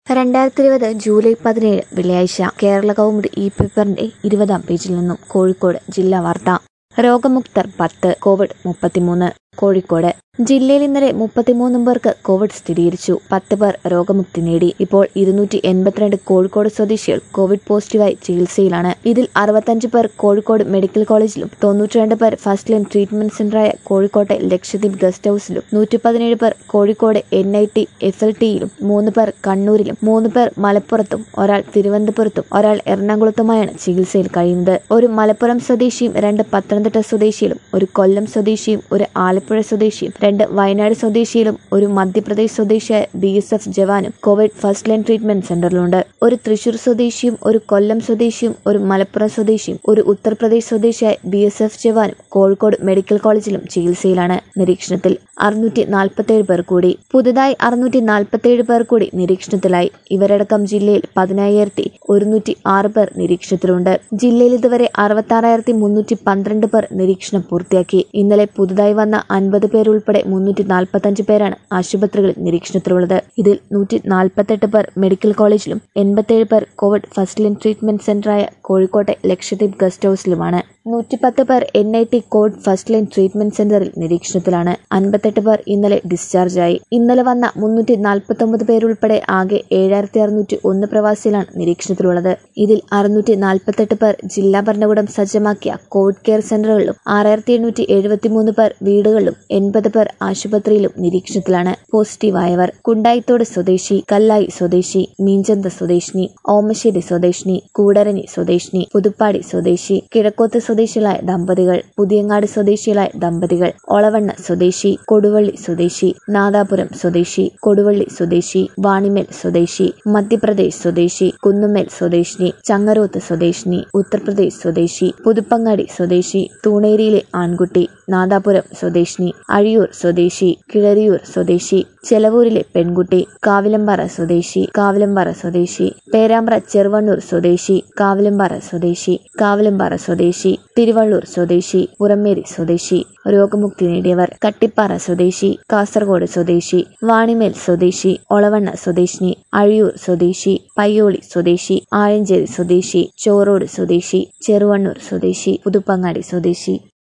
രണ്ടായിരത്തി ഇരുപത് ജൂലൈ പതിനേഴ് വെള്ളിയാഴ്ച കേരള കൗമുദി ഇ പേപ്പറിന്റെ ഇരുപതാം പേജിൽ നിന്നും കോഴിക്കോട് ജില്ലാ വാർത്ത രോഗമുക്തർ പത്ത് കോവിഡ് മുപ്പത്തിമൂന്ന് കോഴിക്കോട് ജില്ലയിൽ ഇന്നലെ മുപ്പത്തിമൂന്ന് പേർക്ക് കോവിഡ് സ്ഥിരീകരിച്ചു പത്ത് പേർ രോഗമുക്തി നേടി ഇപ്പോൾ ഇരുന്നൂറ്റി എൺപത്തിരണ്ട് കോഴിക്കോട് സ്വദേശികൾ കോവിഡ് പോസിറ്റീവായി ചികിത്സയിലാണ് ഇതിൽ അറുപത്തഞ്ച് പേർ കോഴിക്കോട് മെഡിക്കൽ കോളേജിലും തൊണ്ണൂറ്റിരണ്ട് പേർ ഫസ്റ്റ് ലൈൻ ട്രീറ്റ്മെന്റ് സെന്ററായ കോഴിക്കോട്ടെ ലക്ഷദ്വീപ് ഗസ്റ്റ് ഹൌസിലും നൂറ്റി പതിനേഴ് പേർ Kozhikode N I T F L ടിയിലും മൂന്ന് പേർ കണ്ണൂരിലും മൂന്ന് പേർ മലപ്പുറത്തും ഒരാൾ തിരുവനന്തപുരത്തും ഒരാൾ എറണാകുളത്തുമായാണ് ചികിത്സയിൽ കഴിയുന്നത് ഒരു മലപ്പുറം സ്വദേശിയും രണ്ട് പത്തനംതിട്ട സ്വദേശിയിലും ഒരു കൊല്ലം സ്വദേശിയും ഒരു ആലപ്പുഴ സ്വദേശിയും രണ്ട് വയനാട് സ്വദേശിയിലും ഒരു മധ്യപ്രദേശ് സ്വദേശിയായ ബി എസ് എഫ് ജവാനും കോവിഡ് ഫസ്റ്റ് ലൈൻ ട്രീറ്റ്മെന്റ് സെന്ററിലുണ്ട് ഒരു തൃശൂർ സ്വദേശിയും ഒരു കൊല്ലം സ്വദേശിയും ഒരു മലപ്പുറം സ്വദേശിയും ഒരു ഉത്തർപ്രദേശ് സ്വദേശിയായ ബി എസ് എഫ് ജവാനും കോഴിക്കോട് മെഡിക്കൽ കോളേജിലും ചികിത്സയിലാണ് നിരീക്ഷണത്തിൽ അറുന്നൂറ്റി നാൽപ്പത്തേഴ് പേർ കൂടി പുതുതായി അറുന്നൂറ്റി നാൽപ്പത്തേഴ് പേർ കൂടി നിരീക്ഷണത്തിലായി ഇവരടക്കം ജില്ലയിൽ പതിനായിരത്തി ഒരുന്നൂറ്റി ആറ് പേർ നിരീക്ഷണത്തിലുണ്ട് ജില്ലയിൽ ഇതുവരെ അറുപത്തി മുന്നൂറ്റി പന്ത്രണ്ട് പേർ നിരീക്ഷണം പൂർത്തിയാക്കി ഇന്നലെ പുതുതായി വന്ന അൻപത് പേരുൾപ്പെടെ മുന്നൂറ്റി നാൽപ്പത്തഞ്ച് പേരാണ് ആശുപത്രികളിൽ നിരീക്ഷണത്തിലുള്ളത് ഇതിൽ നൂറ്റി നാൽപ്പത്തെട്ട് പേർ മെഡിക്കൽ കോളേജിലും എൺപത്തേഴ് പേർ കോവിഡ് ഫസ്റ്റ് ലൈൻ ട്രീറ്റ്മെന്റ് സെന്ററായ കോഴിക്കോട്ടെ ലക്ഷദ്വീപ് ഗസ്റ്റ് ഹൌസിലുമാണ് നൂറ്റിപ്പത്ത് പേർ N I T Covid first line treatment സെന്ററിൽ നിരീക്ഷണത്തിലാണ് അൻപത്തെട്ട് പേർ ഇന്നലെ ഡിസ്ചാർജായി ഇന്നലെ വന്ന മുന്നൂറ്റി നാൽപ്പത്തൊമ്പത് പേരുൾപ്പെടെ ആകെ ഏഴായിരത്തി അറുന്നൂറ്റി ഒന്ന് പ്രവാസികളാണ് നിരീക്ഷണത്തിലുള്ളത് ഇതിൽ അറുന്നൂറ്റി നാൽപ്പത്തെട്ട് പേർ ജില്ലാ ഭരണകൂടം സജ്ജമാക്കിയ കോവിഡ് കെയർ സെന്ററുകളിലും ആറായിരത്തി എണ്ണൂറ്റി എഴുപത്തിമൂന്ന് പേർ വീടുകളിലും എൺപത് പേർ ആശുപത്രിയിലും നിരീക്ഷണത്തിലാണ് പോസിറ്റീവായവർ കുണ്ടായിത്തോട് സ്വദേശി കല്ലായി സ്വദേശി മീഞ്ചന്ത സ്വദേശിനി ഓമശ്ശേരി സ്വദേശിനി കൂടരഞ്ഞി സ്വദേശിനി പുതുപ്പാടി സ്വദേശി കിഴക്കോത്ത് സ്വദേശികളായ ദമ്പതികൾ പുതിയങ്ങാട് സ്വദേശികളായ ദമ്പതികൾ ഒളവണ്ണ സ്വദേശി കൊടുവള്ളി സ്വദേശി നാദാപുരം സ്വദേശി കൊടുവള്ളി സ്വദേശി വാണിമേൽ സ്വദേശി മധ്യപ്രദേശ് സ്വദേശി കുന്നുമേൽ സ്വദേശിനി ചങ്ങരോത്ത് സ്വദേശിനി ഉത്തർപ്രദേശ് സ്വദേശി പുതുപ്പങ്ങാടി സ്വദേശി തൂണേരിയിലെ ആൺകുട്ടി നാദാപുരം സ്വദേശിനി അഴിയൂർ സ്വദേശി കിഴരിയൂർ സ്വദേശി ചെലവൂരിലെ പെൺകുട്ടി കാവിലമ്പാറ സ്വദേശി കാവിലമ്പാറ സ്വദേശി പേരാമ്പ്ര ചെറുവണ്ണൂർ സ്വദേശി കാവിലമ്പാറ സ്വദേശി കാവിലമ്പാറ സ്വദേശി തിരുവള്ളൂർ സ്വദേശി പുറമേരി സ്വദേശി രോഗമുക്തി നേടിയവർ കട്ടിപ്പാറ സ്വദേശി കാസർഗോഡ് സ്വദേശി വാണിമേൽ സ്വദേശി ഒളവണ്ണ സ്വദേശിനി അഴിയൂർ സ്വദേശി പയ്യോളി സ്വദേശി ആഴഞ്ചേരി സ്വദേശി ചോറോട് സ്വദേശി ചെറുവണ്ണൂർ സ്വദേശി പുതുപ്പങ്ങാടി സ്വദേശി